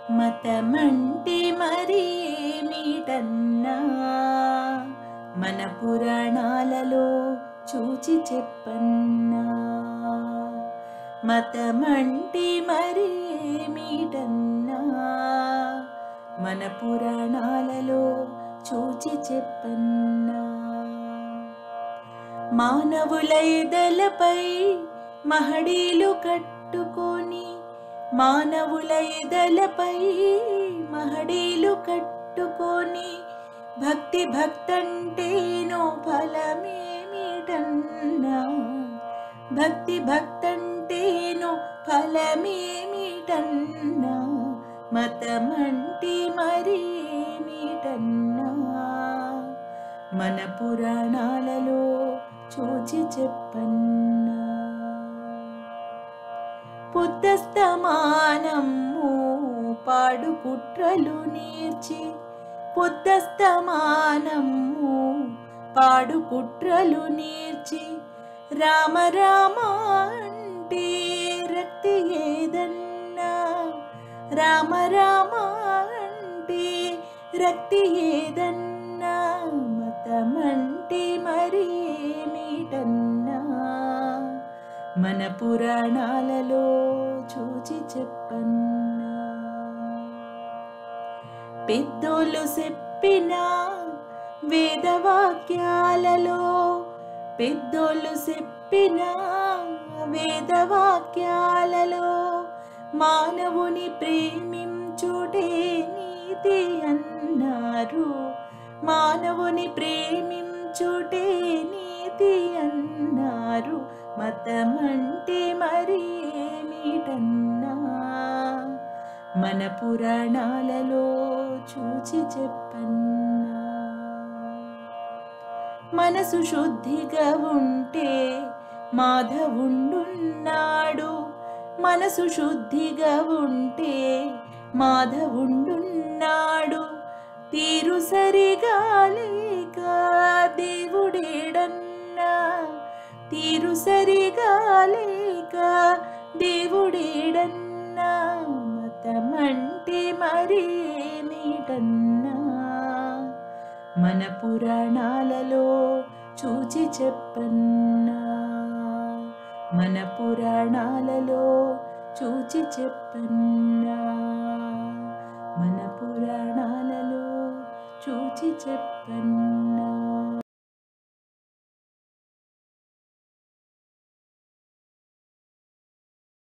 మతమంటే మరి ఏమిటన్నా మన పురాణాలలో చూచి చెప్పన్నా మతమంటే మరి ఏమిటన్నా మన పురాణాలలో చూచి చెప్పన్నా మానవుల ఎదలపై మహడీలు కట్టుకొని మానవుల ఎదలపై మహడీలు కట్టుకొని భక్తి భక్తంటేనో ఫలమేమిటన్నా భక్తి భక్తంటేనో ఫలమేమిటన్నా మతమంటే మరి ఏమిటన్నా మన పురాణాలలో చూచి చెప్పన్నా పొద్దస్తమానము పాడు కుట్రలు నేర్చి పొద్దస్తమానము పాడు కుట్రలు నేర్చి రామ రామ అంటే రక్తి ఏదన్నా రామ రామ అంటే రక్తి ఏదన్నా మతమంటే మరి ఏమిటన్నా మన పురాణాలలో చూచి చెప్పన్నా పెద్దోళ్ళు చెప్పిన వేదవాక్యాలలో పెద్దోళ్ళు చెప్పిన వేదవాక్యాలలో మానవుని ప్రేమించుటే నీతి అన్నారు మానవుని ప్రేమించుటే నీతి అన్నారు మతమంటే మరి ఏమిటన్నా మన పురాణాలలో చూచి చెప్పన్నా మనసు శుద్ధిగా ఉంటే మాధవుండున్నాడు మనసు శుద్ధిగా ఉంటే మాధవుండున్నాడు తీరు సరిగా లేక దేవుడేడన్నా తీరు సరిగా లేక దేవుడేడన్నా మతమంటే మరి ఏమిటన్నా మన పురాణాలలో చూచి చెప్పన్నా మన పురాణాలలో చూచి చెప్పన్నా మన పురాణాలలో చూచి చెప్పన్నా